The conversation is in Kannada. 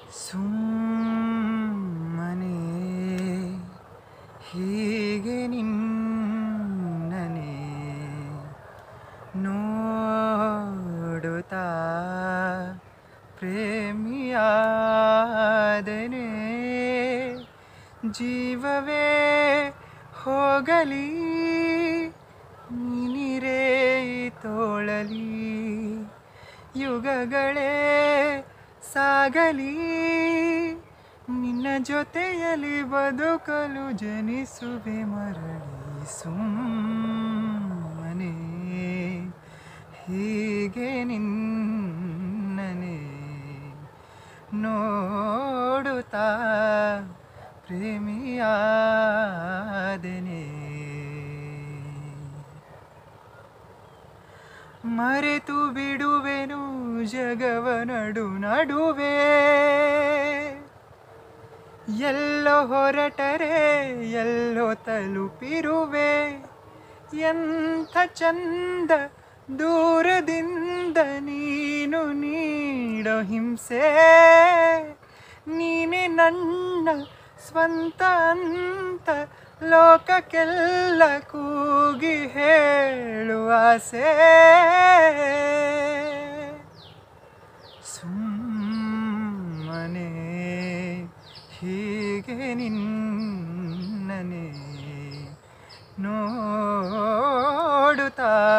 ಸುಮ್ಮನೆ ಹೀಗೆ ನಿನ್ನನೆ ನೋಡುತ್ತಾ ಪ್ರೇಮಿಯಾದನೆ ಜೀವವೇ ಹೋಗಲಿ ನೀನಿರೇ ತೋಳಲಿ ಯುಗಗಳೇ ಸಾಗಲಿ ನಿನ್ನ ಜೊತೆಯಲ್ಲಿ ಬದುಕಲು ಜನಿಸುವೆ ಮರಳಿ ಸುಮ್ಮನೆ ಹೀಗೆ ನಿನ್ನನೆ ನೋಡುತ್ತಾ ಪ್ರೇಮಿಯಾದನೆ ಮರೆತು ಬಿಡುವೆನು ಜಗವ ನಡು ನಡುವೆ ಎಲ್ಲೋ ಹೊರಟರೆ ಎಲ್ಲೋ ತಲುಪಿರುವೆ ಎಂಥ ಚಂದ ದೂರದಿಂದ ನೀನು ನೀಡೋ ಹಿಂಸೆ ನೀನೆ ನನ್ನ ಸ್ವಂತ ಅಂತ ಲೋಕಕ್ಕೆಲ್ಲ ಕೂಗಿ ಹೇಳುವ ಆಸೆ ಸುಮ್ಮನೆ ಹೀಗೆ ನಿನ್ನನೆ ನೋಡುತ್ತಾ